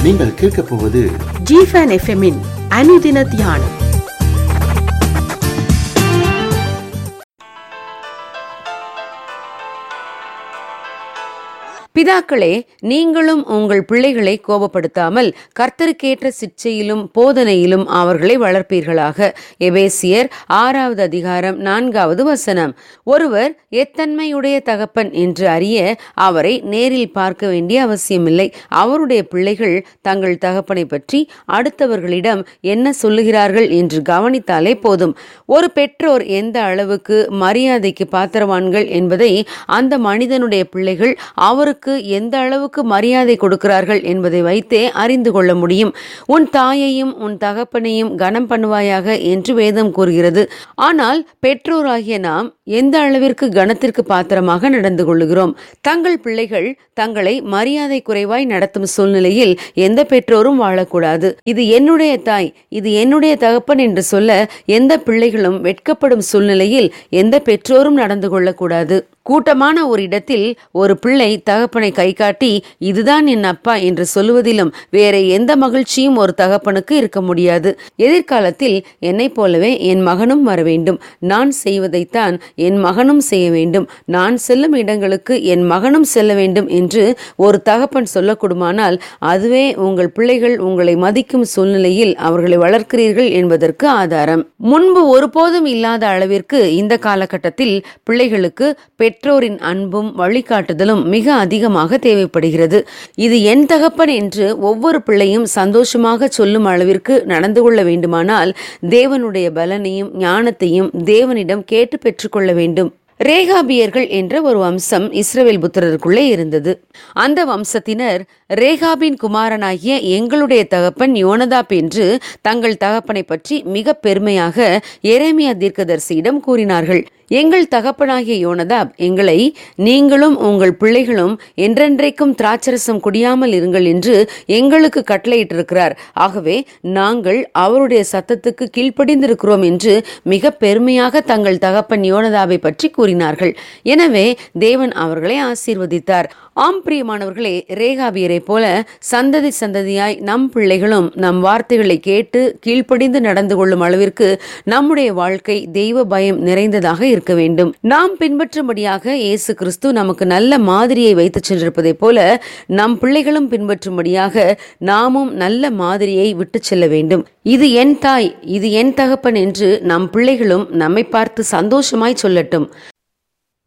நீங்கள் கேட்கப் போவது ஜிஃபன் எஃப்எம்மின் அனுதின தியானம் பிதாக்களே நீங்களும் உங்கள் பிள்ளைகளை கோபப்படுத்தாமல் கர்த்தருக்கேற்ற சிற்சையிலும் போதனையிலும் அவர்களை வளர்ப்பீர்களாக எபேசியர் ஆறாவது அதிகாரம் நான்காவது வசனம் ஒருவர் எத்தன்மையுடைய தகப்பன் என்று அறிய அவரை நேரில் பார்க்க வேண்டிய அவசியமில்லை அவருடைய பிள்ளைகள் தங்கள் தகப்பனை பற்றி அடுத்தவர்களிடம் என்ன சொல்லுகிறார்கள் என்று கவனித்தாலே போதும் ஒரு பெற்றோர் எந்த அளவுக்கு மரியாதைக்கு பாத்திரவான்கள் என்பதை அந்த மனிதனுடைய பிள்ளைகள் அவருக்கு எந்த அளவுக்கு மரியாதை கொடுக்கிறார்கள் என்பதை வைத்தே அறிந்து கொள்ள முடியும் உன் தாயையும் உன் தகப்பனையும் கனம் பண்ணுவாயாக என்று வேதம் கூறுகிறது ஆனால் பெற்றோராகிய நாம் எந்த அளவிற்கு கனத்திற்கு பாத்திரமாக நடந்து கொள்ளுகிறோம் தங்கள் பிள்ளைகள் தங்களை மரியாதை குறைவாய் நடத்தும் சூழ்நிலையில் எந்த பெற்றோரும் வாழக்கூடாது இது என்னுடைய தாய் இது என்னுடைய தகப்பன் என்று சொல்ல எந்த பிள்ளைகளும் வெட்கப்படும் சூழ்நிலையில் எந்த பெற்றோரும் நடந்து கொள்ளக்கூடாது கூட்டமான ஒரு இடத்தில் ஒரு பிள்ளை தகப்பனை கை காட்டி இதுதான் என் அப்பா என்று சொல்லுவதிலும் வேற எந்த மகிழ்ச்சியும் ஒரு தகப்பனுக்கு இருக்க முடியாது எதிர்காலத்தில் என்னைப் போலவே என் மகனும் வர வேண்டும் நான் செய்வதைத்தான் என் மகனும் செய்ய வேண்டும் நான் செல்லும் இடங்களுக்கு என் மகனும் செல்ல வேண்டும் என்று ஒரு தகப்பன் சொல்லக்கூடுமானால் அதுவே உங்கள் பிள்ளைகள் உங்களை மதிக்கும் சூழ்நிலையில் அவர்களை வளர்க்கிறீர்கள் என்பதற்கு ஆதாரம் முன்பு ஒருபோதும் இல்லாத அளவிற்கு இந்த காலகட்டத்தில் பிள்ளைகளுக்கு பெற்றோரின் அன்பும் வழிகாட்டுதலும் மிக அதிகமாக தேவைப்படுகிறது இது என் தகப்பன் என்று ஒவ்வொரு பிள்ளையும் சந்தோஷமாக சொல்லும் அளவிற்கு நடந்து கொள்ள வேண்டுமானால் தேவனுடைய பலனையும் ஞானத்தையும் தேவனிடம் கேட்டு பெற்றுக்கொள்ள வேண்டும் ரேகாபியர்கள் என்ற ஒரு வம்சம் இஸ்ரவேல் புத்திரருக்குள்ளே இருந்தது அந்த வம்சத்தினர் ரேகாபின் குமாரனாகிய எங்களுடைய தகப்பன் யோனதாப் என்று தங்கள் தகப்பனை பற்றி மிக பெருமையாக எரேமியா தீர்க்கதரிசியிடம் கூறினார்கள் எங்கள் தகப்பனாகிய யோனதாப் எங்களை நீங்களும் உங்கள் பிள்ளைகளும் என்றென்றைக்கும் திராட்சரசம் குடியாமல் இருங்கள் என்று எங்களுக்கு கட்டளையிட்டிருக்கிறார் ஆகவே நாங்கள் அவருடைய சத்தத்துக்கு கீழ்ப்படிந்திருக்கிறோம் என்று மிக பெருமையாக தங்கள் தகப்பன் யோனதாவை பற்றி கூறினார்கள் எனவே தேவன் அவர்களை ஆசீர்வதித்தார் ஆம் பிரியமானவர்களே ரேகாபியரை போல சந்ததி சந்ததியாய் நம் பிள்ளைகளும் நம் வார்த்தைகளை கேட்டு கீழ்ப்படிந்து நடந்து கொள்ளும் அளவிற்கு நம்முடைய வாழ்க்கை தெய்வ பயம் நிறைந்ததாக இருக்க வேண்டும் நாம் பின்பற்றும்படியாக இயேசு கிறிஸ்து நமக்கு நல்ல மாதிரியை வைத்து சென்றிருப்பதைப் போல நம் பிள்ளைகளும் பின்பற்றும்படியாக நாமும் நல்ல மாதிரியை விட்டு செல்ல வேண்டும் இது என் தாய் இது என் தகப்பன் என்று நம் பிள்ளைகளும் நம்மை பார்த்து சந்தோஷமாய் சொல்லட்டும்